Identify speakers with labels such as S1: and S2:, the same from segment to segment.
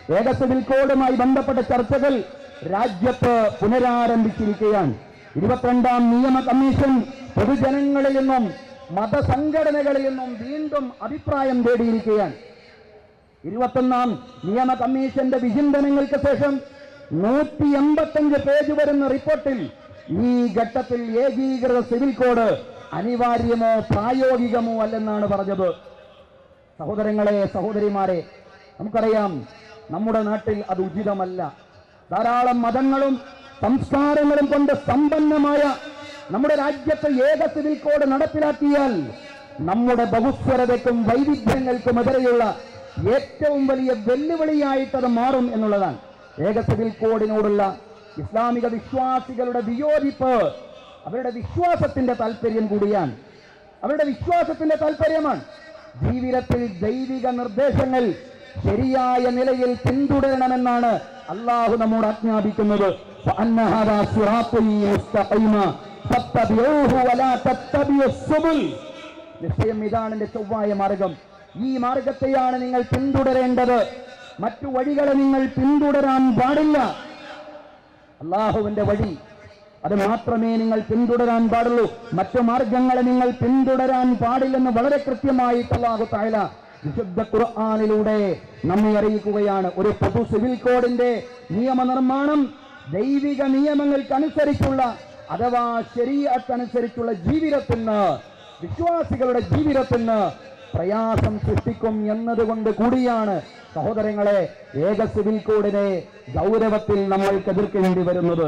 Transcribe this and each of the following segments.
S1: ഏക സിവിൽ കോഡുമായി ബന്ധപ്പെട്ട ചർച്ചകൾ രാജ്യത്ത് പുനരാരംഭിച്ചിരിക്കുകയാണ് ഇരുപത്തിരണ്ടാം നിയമ കമ്മീഷൻ പൊതുജനങ്ങളിൽ നിന്നും മതസംഘടനകളിൽ നിന്നും വീണ്ടും അഭിപ്രായം തേടിയിരിക്കുകയാണ് ഇരുപത്തൊന്നാം നിയമ കമ്മീഷന്റെ വിചിന്തനങ്ങൾക്ക് ശേഷം നൂറ്റി എൺപത്തഞ്ച് പേജ് വരുന്ന റിപ്പോർട്ടിൽ ഈ ഘട്ടത്തിൽ ഏകീകൃത സിവിൽ കോഡ് അനിവാര്യമോ പ്രായോഗികമോ അല്ലെന്നാണ് പറഞ്ഞത് സഹോദരങ്ങളെ സഹോദരിമാരെ നമുക്കറിയാം നമ്മുടെ നാട്ടിൽ അത് ഉചിതമല്ല ധാരാളം മതങ്ങളും സംസ്കാരങ്ങളും കൊണ്ട് സമ്പന്നമായ നമ്മുടെ രാജ്യത്ത് ഏക സിവിൽ കോഡ് നടപ്പിലാക്കിയാൽ നമ്മുടെ ബഹുസ്വരതയ്ക്കും വൈവിധ്യങ്ങൾക്കും എതിരെയുള്ള ഏറ്റവും വലിയ വെല്ലുവിളിയായിട്ടത് മാറും എന്നുള്ളതാണ് ഏക സിവിൽ കോഡിനോടുള്ള ഇസ്ലാമിക വിശ്വാസികളുടെ വിയോജിപ്പ് അവരുടെ വിശ്വാസത്തിന്റെ താല്പര്യം കൂടിയാണ് അവരുടെ വിശ്വാസത്തിന്റെ താല്പര്യമാണ് ജീവിതത്തിൽ ദൈവിക നിർദ്ദേശങ്ങൾ ശരിയായ നിലയിൽ പിന്തുടരണമെന്നാണ് അള്ളാഹു നമ്മോട് ആജ്ഞാപിക്കുന്നത് وأن هذا صراطي مستقيما فاتبعوه ولا تتبعوا السبل നിശ്ചയം ഇതാണ് എന്റെ ചൊവ്വായ മാർഗം ഈ മാർഗത്തെയാണ് നിങ്ങൾ പിന്തുടരേണ്ടത് മറ്റു വഴികളെ നിങ്ങൾ പിന്തുടരാൻ പാടില്ല അള്ളാഹുവിന്റെ വഴി അത് മാത്രമേ നിങ്ങൾ പിന്തുടരാൻ പാടുള്ളൂ മറ്റു മാർഗങ്ങളെ നിങ്ങൾ പിന്തുടരാൻ പാടില്ലെന്ന് വളരെ കൃത്യമായിട്ട് അള്ളാഹു തായാല വിശുദ്ധ ഖുർആാനിലൂടെ നമ്മെ അറിയിക്കുകയാണ് ഒരു പൊതു സിവിൽ കോഡിന്റെ നിയമനിർമ്മാണം ദൈവിക നിയമങ്ങൾക്കനുസരിച്ചുള്ള അഥവാ ശരീരത്തനുസരിച്ചുള്ള ജീവിതത്തിന് വിശ്വാസികളുടെ ജീവിതത്തിന് പ്രയാസം സൃഷ്ടിക്കും എന്നതുകൊണ്ട് കൂടിയാണ് സഹോദരങ്ങളെ ഏക സിവിൽ കോഡിനെ ഗൗരവത്തിൽ നമ്മൾക്ക് എതിർക്കേണ്ടി വരുന്നത്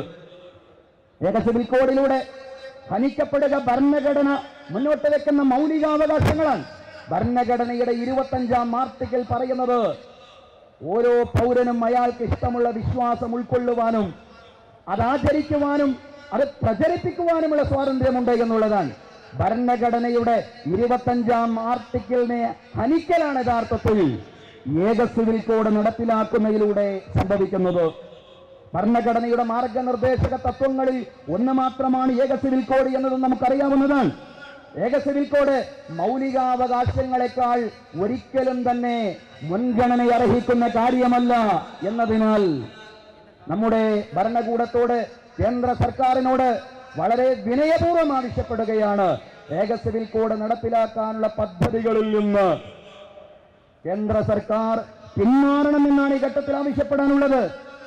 S1: ഏക സിവിൽ കോഡിലൂടെ ഹനിക്കപ്പെടുക ഭരണഘടന മുന്നോട്ട് വെക്കുന്ന മൗലികാവകാശങ്ങളാണ് ഭരണഘടനയുടെ ഇരുപത്തഞ്ചാം ആർട്ടിക്കൽ പറയുന്നത് ഓരോ പൗരനും അയാൾക്ക് ഇഷ്ടമുള്ള വിശ്വാസം ഉൾക്കൊള്ളുവാനും അത് ആചരിക്കുവാനും അത് പ്രചരിപ്പിക്കുവാനുമുള്ള സ്വാതന്ത്ര്യമുണ്ട് എന്നുള്ളതാണ് ഭരണഘടനയുടെ ഇരുപത്തഞ്ചാം ആർട്ടിക്കിളിനെ ഹനിക്കലാണ് യഥാർത്ഥത്തിൽ ഏക സിവിൽ കോഡ് നടപ്പിലാക്കുന്നതിലൂടെ സംഭവിക്കുന്നത് ഭരണഘടനയുടെ മാർഗനിർദ്ദേശക തത്വങ്ങളിൽ ഒന്ന് മാത്രമാണ് ഏക സിവിൽ കോഡ് എന്നത് നമുക്കറിയാവുന്നതാണ് ഏക സിവിൽ കോഡ് മൗലികാവകാശങ്ങളെക്കാൾ ഒരിക്കലും തന്നെ മുൻഗണന അർഹിക്കുന്ന കാര്യമല്ല എന്നതിനാൽ നമ്മുടെ ഭരണകൂടത്തോട് കേന്ദ്ര സർക്കാരിനോട് വളരെ വിനയപൂർവ്വം ആവശ്യപ്പെടുകയാണ് ഏക സിവിൽ കോഡ് നടപ്പിലാക്കാനുള്ള പദ്ധതികളിൽ നിന്ന് കേന്ദ്ര സർക്കാർ പിന്മാറണമെന്നാണ് ഈ ഘട്ടത്തിൽ ആവശ്യപ്പെടാനുള്ളത്